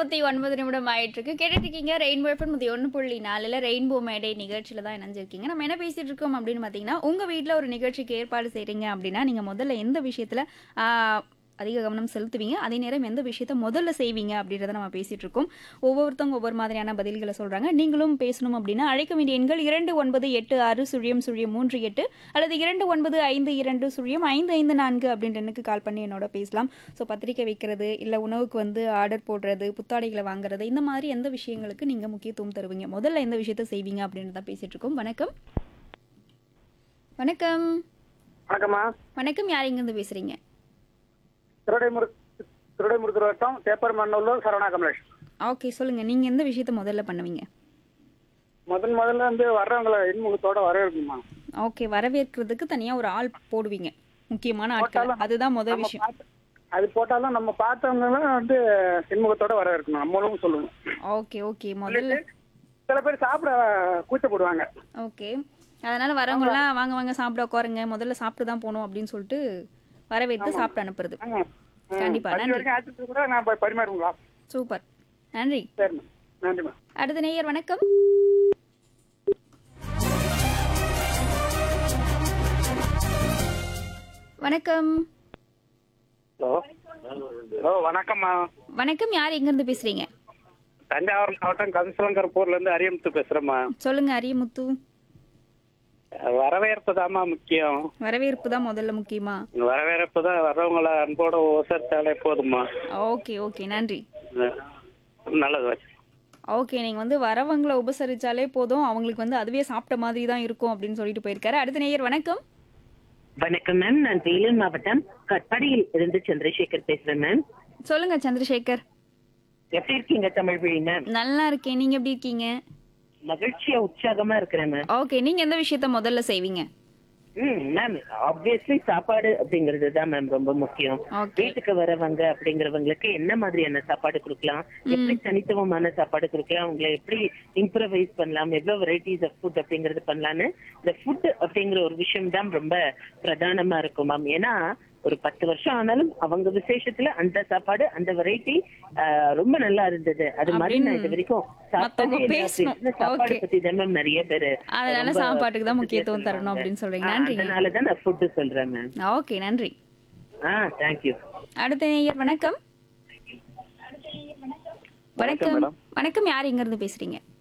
முப்பத்தி ஒன்பது நிமிடம் ஆயிட்டு இருக்கு கேட்டுட்டு இருக்கீங்க ரெயின்போ எஃப்எம் முப்பத்தி ஒன்று புள்ளி நாலுல ரெயின்போ மேடை நிகழ்ச்சியில தான் இணைஞ்சிருக்கீங்க நம்ம என்ன பேசிட்டு இருக்கோம் அப்படின்னு பார்த்தீங்கன்னா உங்க வீட்டில் ஒரு நிகழ்ச்சிக்கு ஏற்பாடு செய்றீங்க அப்படின்னா நீங்க முதல்ல எந்த விஷயத்துல ஆஹ், அதிக கவனம் செலுத்துவீங்க அதே நேரம் எந்த விஷயத்த முதல்ல செய்வீங்க அப்படின்றத நம்ம பேசிட்டு இருக்கோம் ஒவ்வொருத்தவங்க ஒவ்வொரு மாதிரியான பதில்களை சொல்றாங்க நீங்களும் பேசணும் அப்படின்னா அழைக்க வேண்டிய எண்கள் இரண்டு ஒன்பது எட்டு ஆறு சுழியம் சுழியம் மூன்று எட்டு அல்லது இரண்டு ஒன்பது ஐந்து இரண்டு சுழியம் ஐந்து ஐந்து நான்கு அப்படின்ற எண்ணுக்கு கால் பண்ணி என்னோட பேசலாம் ஸோ பத்திரிக்கை வைக்கிறது இல்லை உணவுக்கு வந்து ஆர்டர் போடுறது புத்தாடைகளை வாங்குறது இந்த மாதிரி எந்த விஷயங்களுக்கு நீங்கள் முக்கியத்துவம் தருவீங்க முதல்ல எந்த விஷயத்த செய்வீங்க அப்படின்னு தான் பேசிட்டு இருக்கோம் வணக்கம் வணக்கம் வணக்கம்மா வணக்கம் யார் இங்கேருந்து பேசுறீங்க திருடைமுரு திருடைமுருத்தூர் வட்டம் பேப்பர் மண்ணூர் சரவணா கமலேஷ் ஓகே சொல்லுங்க நீங்க எந்த விஷயத்த முதல்ல பண்ணுவீங்க முதன் முதல்ல வந்து வர்றவங்கள இன்முகத்தோட வரவேற்கணுமா ஓகே வரவேற்கிறதுக்கு தனியா ஒரு ஆள் போடுவீங்க முக்கியமான ஆட்கள் போட்டாலும் அதுதான் முதல் நம்ம விஷயம் பார்த்து- அது போட்டாலும் நம்ம பார்த்தவங்களும் வந்து இன்முகத்தோட வரவேற்கணும் நம்மளும் சொல்லணும் ஓகே ஓகே முதல்ல சில பேர் சாப்பிட கூச்சப்படுவாங்க ஓகே அதனால வரவங்கலாம் வாங்க வாங்க சாப்பிட உட்காருங்க முதல்ல சாப்பிட்டு தான் போகணும் அப்படின்னு சொல்லிட்டு வரவேற்று சாப்பிட்டு அனுப்புறது ஆமா. ம். கண்டிப்பா, பத்து நன்றி. வரைக்கும் ஆச்சு கூட நான் போய் பரிமாறுங்களா சூப்பர் நன்றி சரிம்மா நன்றிம்மா அடுத்த நேயர் வணக்கம் வணக்கம் ஹலோ ஹலோ வணக்கம்மா வணக்கம் யார் எங்கேருந்து பேசுறீங்க தஞ்சாவூர் மாவட்டம் கம்சலங்கர்பூர்ல இருந்து அரியமுத்து பேசுறேம்மா சொல்லுங்க அரியமுத்து வரவேற்பு தாம்மா முக்கியம் வரவேற்பு தான் முதல்ல முக்கியமா வரவேற்பு தான் வர்றவங்கள அன்போட உசரித்தாலே போதுமா ஓகே ஓகே நன்றி நல்லது வச்சு ஓகே நீங்க வந்து வரவங்களை உபசரிச்சாலே போதும் அவங்களுக்கு வந்து அதுவே சாப்பிட்ட மாதிரி தான் இருக்கும் அப்படின்னு சொல்லிட்டு போயிருக்காரு அடுத்த நேயர் வணக்கம் வணக்கம் மேம் நான் வேலூர் மாவட்டம் கட்பாடியில் இருந்து சந்திரசேகர் பேசுறேன் மேம் சொல்லுங்க சந்திரசேகர் எப்படி இருக்கீங்க தமிழ் வழி மேம் நல்லா இருக்கேன் நீங்க எப்படி இருக்கீங்க மகிழ்ச்சியா உற்சாகமா இருக்கிறேன் மேம் ஓகே நீங்க எந்த விஷயத்த முதல்ல செய்வீங்க ம் மேம் ஆப்வியஸ்லி சாப்பாடு அப்படிங்கிறது தான் மேம் ரொம்ப முக்கியம் ஓகே வீட்டுக்கு வரவங்க அப்படிங்கிறவங்களுக்கு என்ன மாதிரியான சாப்பாடு கொடுக்கலாம் எப்படி தனித்துவமான சாப்பாடு கொடுக்கலாம் அவங்களை எப்படி இம்ப்ரவைஸ் பண்ணலாம் எவ்வளவு வெரைட்டிஸ் ஆஃப் ஃபுட் அப்படிங்கறது பண்ணலாம்னு இந்த ஃபுட் அப்படிங்கிற ஒரு விஷயம் தான் ரொம்ப பிரதானமா இருக்கும் மேம் ஏன்னா ஒரு பத்து வருஷம் ஆனாலும் அவங்க விசேஷத்துல அந்த சாப்பாடு அந்த வெரைட்டி ரொம்ப நல்லா இருந்தது அது மாதிரி நான் இது வரைக்கும் மத்தவங்க சாப்பிட்டதே இல்ல பேசணும். அப்படின்னு சாப்பாடு Okay. பத்தி தான் மேம் நிறைய பேரு அதனால ரொம்ப சாப்பாட்டுக்கு தான் முக்கியத்துவம் தரணும் அப்படின்னு சொல்றீங்க ஆ, நன்றி அதனாலதான் நான் ஃபுட் சொல்றேன் மேம் ஓகே நன்றி ஆ தேங்க்யூ அடுத்த நேயர் வணக்கம் வணக்கம் madam. வணக்கம் யார் இங்க இருந்து பேசுறீங்க